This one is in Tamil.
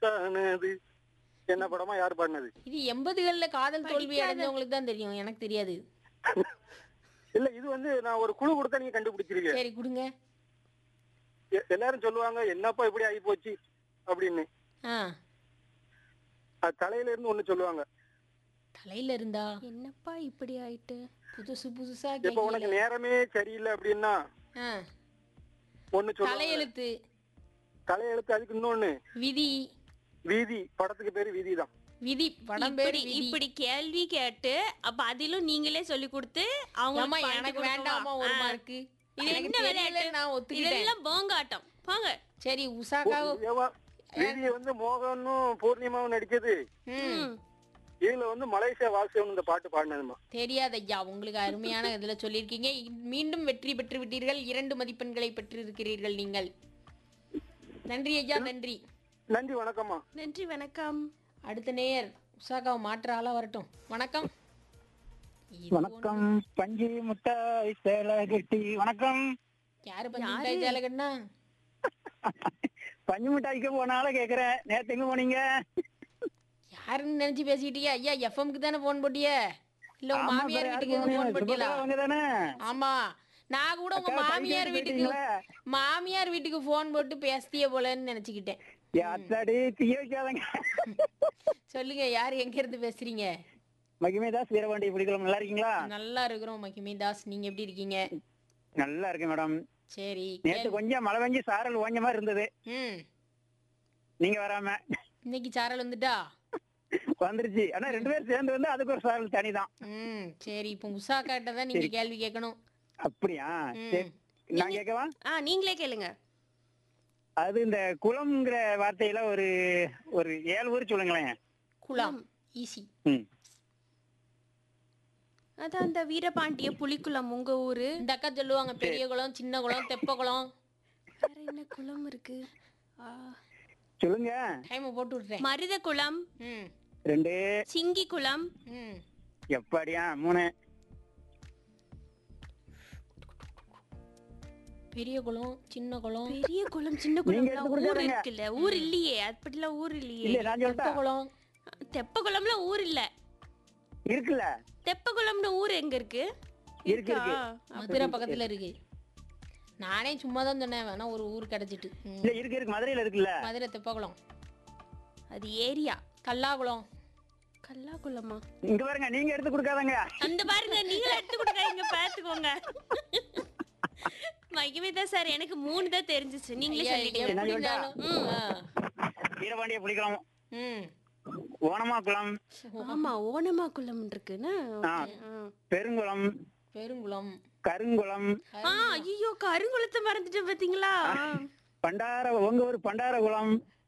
உண்டானது என்ன படமா யார் பாடினது இது எண்பதுகள்ல காதல் தோல்வி படிக்காத- அடைஞ்சவங்களுக்கு தான் தெரியும் எனக்கு தெரியாது இல்ல இது வந்து நான் ஒரு குழு கொடுத்தா நீங்க கண்டுபிடிச்சிருக்கீங்க சரி கொடுங்க எ- எல்லாரும் சொல்லுவாங்க என்னப்பா இப்படி ஆகி போச்சு அப்படின்னு ஆ அது தலையில இருந்து ஒண்ணு சொல்லுவாங்க தலையில இருந்தா என்னப்பா இப்படி ஆயிட்டு புதுசு புதுசா இப்ப கேட்கல உனக்கு நேரமே சரியில்லை அப்படின்னா ஆ ஒண்ணு சொல்லுவாங்க தலையெழுத்து தலையெழுத்து அதுக்கு இன்னொன்னு விதி வீதி படத்துக்கு பேரு வீதி தான் விதி படம் பேர் இப்படி இப்படி கேள்வி கேட்டு அப்ப அதிலும் நீங்களே சொல்லி கொடுத்து அவங்க ஆமா எனக்கு வேண்டாமா ஒரு மார்க்கு இது எனக்கு என்ன தெரியல, விளையாட்டு நான் ஒத்துக்கிட்டேன் இதெல்லாம் போங்காட்டம் போங்க சரி உஷாக்கா ஏவா, வீதியை வந்து மோகனும் பூர்ணிமாவும் நடிச்சது ம் இதுல வந்து மலேசியா வாசியம் இந்த பாட்டு பாடினதுமா தெரியாது ஐயா உங்களுக்கு அருமையான இதுல சொல்லியிருக்கீங்க மீண்டும் வெற்றி பெற்று விட்டீர்கள் இரண்டு மதிப்பெண்களை பெற்றிருக்கிறீர்கள் நீங்கள் நன்றி ஐயா நன்றி நன்றி வணக்கம்மா நன்றி வணக்கம் அடுத்த நேயர் உஷாக்காவை மாற்ற ஆளா வரட்டும் வணக்கம் இது வணக்கம் பஞ்சு முட்டாய் சேலை கட்டி வணக்கம் யாரு பஞ்சு மிட்டாய் ஜாலகண்ணா பஞ்சு மிட்டாய்க்கு போனால கேக்குறேன் நேத்து எங்க போனீங்க யாருன்னு நினைச்சு பேசிக்கிட்டீங்க ஐயா எஃப்எம்க்கு தானே போன் போட்டிய இல்ல உங்க ஆமா, மாமியார் வேற வீட்டுக்கு யாருக்கு போன் போனீங்க? போட்டியலா சுபத்ரா அவங்க தானே ஆமா நான் கூட உங்க அக்கா, மாமியார் கைக்கு வீட்டுக்கு போயிட்டீங்களா? மாமியார் வீட்டுக்கு போன் போட்டு பேசிய போலன்னு நினைச்சுக்கிட்டேன் அத்தாடி தீய வைக்காதங்க சொல்லுங்க யாரு எங்க இருந்து பேசுறீங்க மகிமேதாஸ் வீரபாண்டி பிடிக்கலாம் நல்லா இருக்கீங்களா நல்லா இருக்கிறோம் மகிமி தாஸ் நீங்க எப்படி இருக்கீங்க நல்லா இருக்கேன் மேடம் சரி நேத்து கொஞ்சம் மழை பெஞ்சு சாரல் ஓஞ்ச மாதிரி இருந்தது ம் நீங்க வராம இன்னைக்கு சாரல் வந்துட்டா வந்துருச்சு ஆனா ரெண்டு பேரும் சேர்ந்து வந்து அதுக்கு ஒரு சாரல் தனிதான் ம் சரி இப்போ உஷா காட்ட தான் நீங்க கேள்வி கேட்கணும் அப்படியா சரி நான் கேட்கவா ஆ நீங்களே கேளுங்க அது இந்த குளம்ங்கிற வார்த்தையில ஒரு ஒரு ஏழு ஊர் சொல்லுங்களேன் குலாம் ஈஸி ம் அதான் அந்த வீரபாண்டிய புலிக்குளம் உங்க ஊரு இந்த அக்கா சொல்லுவாங்க பெரிய குளம் சின்ன குளம் தெப்ப குளம் வேற என்ன குளம் இருக்கு ஆ, சொல்லுங்க டைம் போட்டு விட்றேன் மருத குளம் ம் ரெண்டு சிங்கி குளம் ம் எப்படியா மூணு பெரிய குளம் சின்ன குளம் பெரிய குளம் சின்ன நீங்க குளம் எடுத்து ஊர் கொடுக்காதீங்க. இருக்குல்ல ஊர் இல்லையே அப்படிலாம் ஊர் இல்லையே இல்ல நான் தெப்ப சொல்லிட்டேன் குளம் தெப்ப குளம்ல ஊர் இல்ல இருக்குல்ல தெப்ப குளம்னு ஊர் எங்க இருக்கு இருக்கு, இருக்கா? மதுரை பக்கத்துல இருக்கு நானே சும்மா தான் சொன்னேன் வேணா ஒரு ஊர் கிடைச்சிட்டு ம். இல்ல இருக்கு இருக்கு மதுரையில இருக்குல்ல மதுரை தெப்ப குளம் அது ஏரியா கல்லாகுளம் கல்லா குளமா இங்க பாருங்க நீங்க எடுத்து கொடுக்காதங்க அந்த பாருங்க நீங்களும் எடுத்து கொடுங்க இங்க பாத்துக்கோங்க மகிமிதா சார் எனக்கு மூணு தான் தெரிஞ்சிச்சு நீங்களே ஐயா, சொல்லிட்டீங்க எப்படி சொல்லிட்டா? இருந்தாலும் ஆ. வீரபாண்டிய புலிக்குளம் ம் ஓனமா குளம் ஆமா ஓனமா குளம் இருக்குன்னு ஆ, பெருங்குளம் பெருங்குளம் கருங்குளம் ஆ ஐயோ கருங்குளத்தை மறந்துட்டு பாத்தீங்களா பண்டார உங்க ஊர் பண்டார குளம்